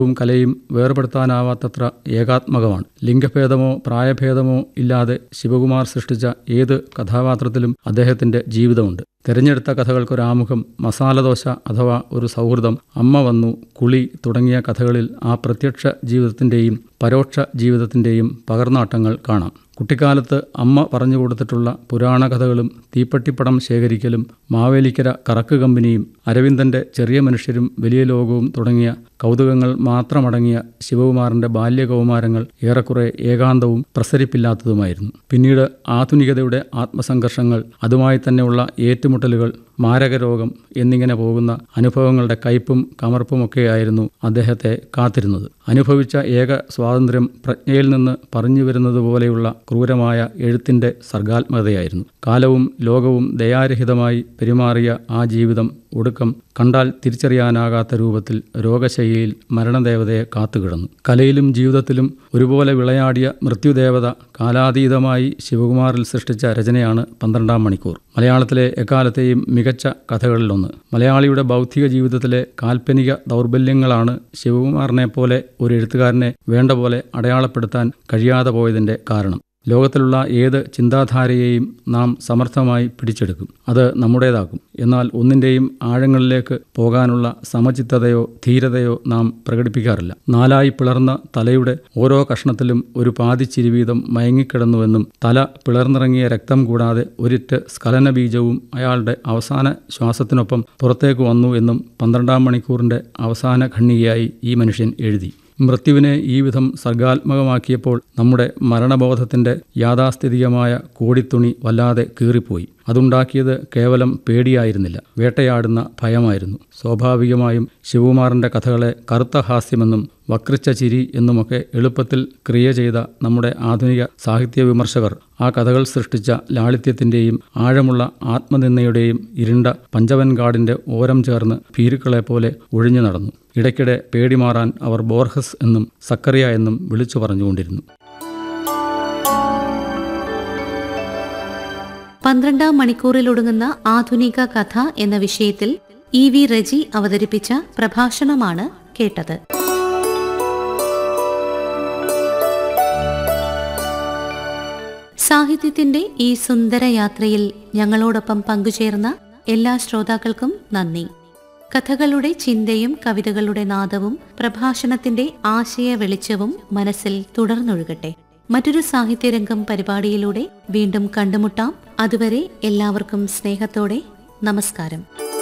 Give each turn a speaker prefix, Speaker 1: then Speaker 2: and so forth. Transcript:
Speaker 1: വും കലയും വേർപെടുത്താനാവാത്തത്ര ഏകാത്മകമാണ് ലിംഗഭേദമോ പ്രായഭേദമോ ഇല്ലാതെ ശിവകുമാർ സൃഷ്ടിച്ച ഏത് കഥാപാത്രത്തിലും അദ്ദേഹത്തിന്റെ ജീവിതമുണ്ട് തെരഞ്ഞെടുത്ത കഥകൾക്കൊരാമുഖം മസാലദോശ അഥവാ ഒരു സൗഹൃദം അമ്മ വന്നു കുളി തുടങ്ങിയ കഥകളിൽ ആ പ്രത്യക്ഷ ജീവിതത്തിന്റെയും പരോക്ഷ ജീവിതത്തിന്റെയും പകർന്നാട്ടങ്ങൾ കാണാം കുട്ടിക്കാലത്ത് അമ്മ പറഞ്ഞു കൊടുത്തിട്ടുള്ള പുരാണ കഥകളും തീപ്പട്ടിപ്പടം ശേഖരിക്കലും മാവേലിക്കര കറക്ക് കമ്പനിയും അരവിന്ദന്റെ ചെറിയ മനുഷ്യരും വലിയ ലോകവും തുടങ്ങിയ കൗതുകങ്ങൾ മാത്രമടങ്ങിയ ശിവകുമാറിന്റെ ബാല്യകൗമാരങ്ങൾ ഏറെക്കുറെ ഏകാന്തവും പ്രസരിപ്പില്ലാത്തതുമായിരുന്നു പിന്നീട് ആധുനികതയുടെ ആത്മസംഘർഷങ്ങൾ അതുമായി തന്നെയുള്ള ഏറ്റുമുട്ടലുകൾ മാരകരോഗം എന്നിങ്ങനെ പോകുന്ന അനുഭവങ്ങളുടെ കയ്പും കമർപ്പുമൊക്കെയായിരുന്നു അദ്ദേഹത്തെ കാത്തിരുന്നത് അനുഭവിച്ച ഏക സ്വാതന്ത്ര്യം പ്രജ്ഞയിൽ നിന്ന് പറഞ്ഞു വരുന്നത് പോലെയുള്ള ക്രൂരമായ എഴുത്തിന്റെ സർഗാത്മകതയായിരുന്നു കാലവും ലോകവും ദയാരഹിതമായി പെരുമാറിയ ആ ജീവിതം ഒടുക്കം കണ്ടാൽ തിരിച്ചറിയാനാകാത്ത രൂപത്തിൽ രോഗശയ്യയിൽ മരണദേവതയെ കാത്തുകിടന്നു കലയിലും ജീവിതത്തിലും ഒരുപോലെ വിളയാടിയ മൃത്യുദേവത കാലാതീതമായി ശിവകുമാറിൽ സൃഷ്ടിച്ച രചനയാണ് പന്ത്രണ്ടാം മണിക്കൂർ മലയാളത്തിലെ എക്കാലത്തെയും മികച്ച കഥകളിലൊന്ന് മലയാളിയുടെ ബൗദ്ധിക ജീവിതത്തിലെ കാൽപ്പനിക ദൗർബല്യങ്ങളാണ് ശിവകുമാറിനെ പോലെ ഒരു എഴുത്തുകാരനെ വേണ്ട പോലെ അടയാളപ്പെടുത്താൻ കഴിയാതെ പോയതിന്റെ കാരണം ലോകത്തിലുള്ള ഏത് ചിന്താധാരയെയും നാം സമർത്ഥമായി പിടിച്ചെടുക്കും അത് നമ്മുടേതാക്കും എന്നാൽ ഒന്നിൻ്റെയും ആഴങ്ങളിലേക്ക് പോകാനുള്ള സമചിത്തതയോ ധീരതയോ നാം പ്രകടിപ്പിക്കാറില്ല നാലായി പിളർന്ന തലയുടെ ഓരോ കഷ്ണത്തിലും ഒരു പാതിച്ചിരി വീതം മയങ്ങിക്കിടന്നുവെന്നും തല പിളർന്നിറങ്ങിയ രക്തം കൂടാതെ ഒരിറ്റ് സ്ഖലന ബീജവും അയാളുടെ അവസാന ശ്വാസത്തിനൊപ്പം പുറത്തേക്ക് വന്നു എന്നും പന്ത്രണ്ടാം മണിക്കൂറിന്റെ അവസാന ഖണ്ണികയായി ഈ മനുഷ്യൻ എഴുതി മൃത്യുവിനെ ഈ വിധം സർഗാത്മകമാക്കിയപ്പോൾ നമ്മുടെ മരണബോധത്തിന്റെ യാഥാസ്ഥിതികമായ കോടിത്തുണി വല്ലാതെ കീറിപ്പോയി അതുണ്ടാക്കിയത് കേവലം പേടിയായിരുന്നില്ല വേട്ടയാടുന്ന ഭയമായിരുന്നു സ്വാഭാവികമായും ശിവകുമാറിന്റെ കഥകളെ കറുത്ത ഹാസ്യമെന്നും വക്രിച്ച ചിരി എന്നുമൊക്കെ എളുപ്പത്തിൽ ക്രിയ ചെയ്ത നമ്മുടെ ആധുനിക സാഹിത്യ വിമർശകർ ആ കഥകൾ സൃഷ്ടിച്ച ലാളിത്യത്തിന്റെയും ആഴമുള്ള ആത്മനിന്ദയുടെയും ഇരുണ്ട പഞ്ചവൻകാടിന്റെ ഓരം ചേർന്ന് ഭീരുക്കളെപ്പോലെ ഒഴിഞ്ഞു നടന്നു ഇടയ്ക്കിടെ പേടിമാറാൻ അവർ ബോർഹസ് എന്നും സക്കറിയ എന്നും വിളിച്ചു പറഞ്ഞുകൊണ്ടിരുന്നു
Speaker 2: പന്ത്രണ്ടാം മണിക്കൂറിലൊടുങ്ങുന്ന ആധുനിക കഥ എന്ന വിഷയത്തിൽ ഇ വി റജി അവതരിപ്പിച്ച പ്രഭാഷണമാണ് കേട്ടത് സാഹിത്യത്തിന്റെ ഈ സുന്ദര യാത്രയിൽ ഞങ്ങളോടൊപ്പം പങ്കുചേർന്ന എല്ലാ ശ്രോതാക്കൾക്കും നന്ദി കഥകളുടെ ചിന്തയും കവിതകളുടെ നാദവും പ്രഭാഷണത്തിന്റെ ആശയ വെളിച്ചവും മനസ്സിൽ തുടർന്നൊഴുകട്ടെ മറ്റൊരു സാഹിത്യരംഗം പരിപാടിയിലൂടെ വീണ്ടും കണ്ടുമുട്ടാം അതുവരെ എല്ലാവർക്കും സ്നേഹത്തോടെ നമസ്കാരം